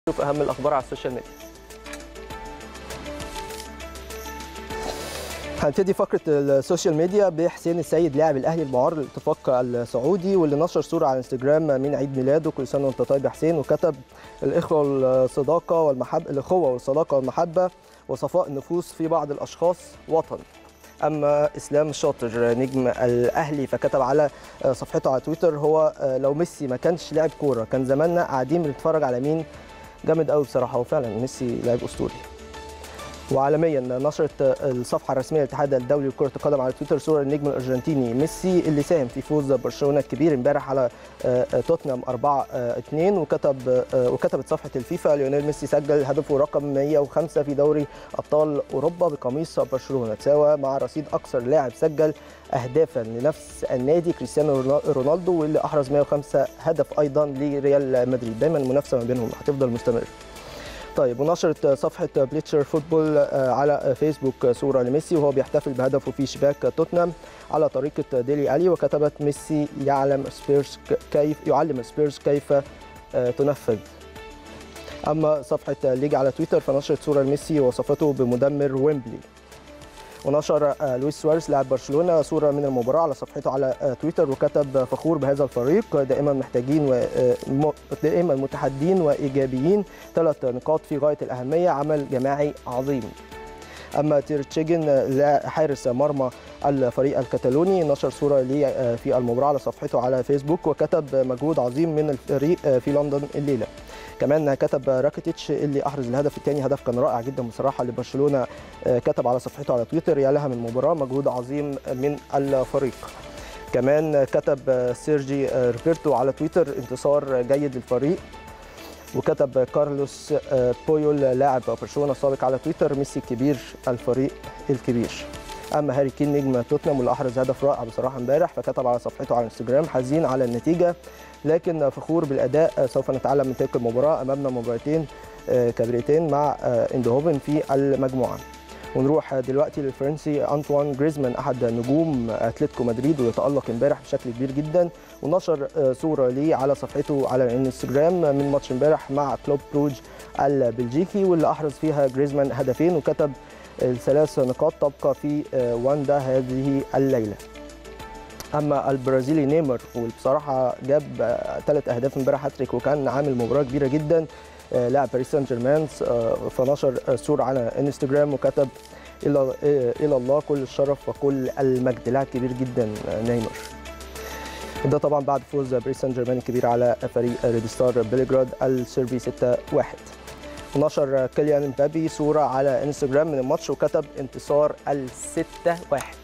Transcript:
نشوف اهم الاخبار على السوشيال ميديا هنبتدي فقرة السوشيال ميديا بحسين السيد لاعب الأهلي المعار للاتفاق السعودي واللي نشر صورة على انستجرام من عيد ميلاده كل سنة وأنت طيب يا حسين وكتب الإخوة والصداقة والمحبة الأخوة والصداقة والمحبة وصفاء النفوس في بعض الأشخاص وطن أما إسلام الشاطر نجم الأهلي فكتب على صفحته على تويتر هو لو ميسي ما كانش لاعب كورة كان زماننا قاعدين بنتفرج على مين جامد قوي بصراحة هو فعلا ميسي لاعب أسطوري وعالميا نشرت الصفحه الرسميه للاتحاد الدولي لكره القدم على تويتر صوره النجم الارجنتيني ميسي اللي ساهم في فوز برشلونه الكبير امبارح على توتنهام 4 2 وكتب وكتبت صفحه الفيفا ليونيل ميسي سجل هدفه رقم 105 في دوري ابطال اوروبا بقميص برشلونه تساوى مع رصيد اكثر لاعب سجل اهدافا لنفس النادي كريستيانو رونالدو واللي احرز 105 هدف ايضا لريال مدريد دايما المنافسه ما بينهم هتفضل مستمره طيب ونشرت صفحة بليتشر فوتبول على فيسبوك صورة لميسي وهو بيحتفل بهدفه في شباك توتنهام على طريقة ديلي ألي وكتبت ميسي يعلم سبيرز كيف يعلم سبيرز كيف تنفذ أما صفحة ليج على تويتر فنشرت صورة لميسي ووصفته بمدمر ويمبلي ونشر لويس سواريز لاعب برشلونه صوره من المباراه على صفحته على تويتر وكتب فخور بهذا الفريق دائما محتاجين و دائما متحدين وايجابيين ثلاث نقاط في غايه الاهميه عمل جماعي عظيم اما تير تشيجن حارس مرمى الفريق الكتالوني نشر صوره ليه في المباراه على صفحته على فيسبوك وكتب مجهود عظيم من الفريق في لندن الليله كمان كتب راكيتيتش اللي احرز الهدف الثاني هدف كان رائع جدا بصراحه لبرشلونه كتب على صفحته على تويتر يا لها من مباراه مجهود عظيم من الفريق كمان كتب سيرجي روبرتو على تويتر انتصار جيد للفريق وكتب كارلوس بويول لاعب برشلونه السابق على تويتر ميسي الكبير الفريق الكبير اما هاري كين نجم توتنهام واللي احرز هدف رائع بصراحه امبارح فكتب على صفحته على انستجرام حزين على النتيجه لكن فخور بالاداء سوف نتعلم من تلك المباراه امامنا مباراتين كبيرتين مع اندهوفن في المجموعه ونروح دلوقتي للفرنسي انطوان جريزمان احد نجوم اتلتيكو مدريد ويتالق امبارح بشكل كبير جدا ونشر صوره ليه على صفحته على الانستجرام من ماتش امبارح مع كلوب بروج البلجيكي واللي احرز فيها جريزمان هدفين وكتب الثلاث نقاط تبقى في واندا هذه الليله اما البرازيلي نيمار وبصراحه جاب ثلاث اهداف امبارح هاتريك وكان عامل مباراه كبيره جدا لاعب باريس سان جيرمان فنشر صوره على انستجرام وكتب الى الى الله كل الشرف وكل المجد لاعب كبير جدا نيمار ده طبعا بعد فوز باريس سان جيرمان الكبير على فريق ريد ستار بلغراد السيربي 6-1 ونشر كيليان مبابي صوره على انستجرام من الماتش وكتب انتصار ال 6-1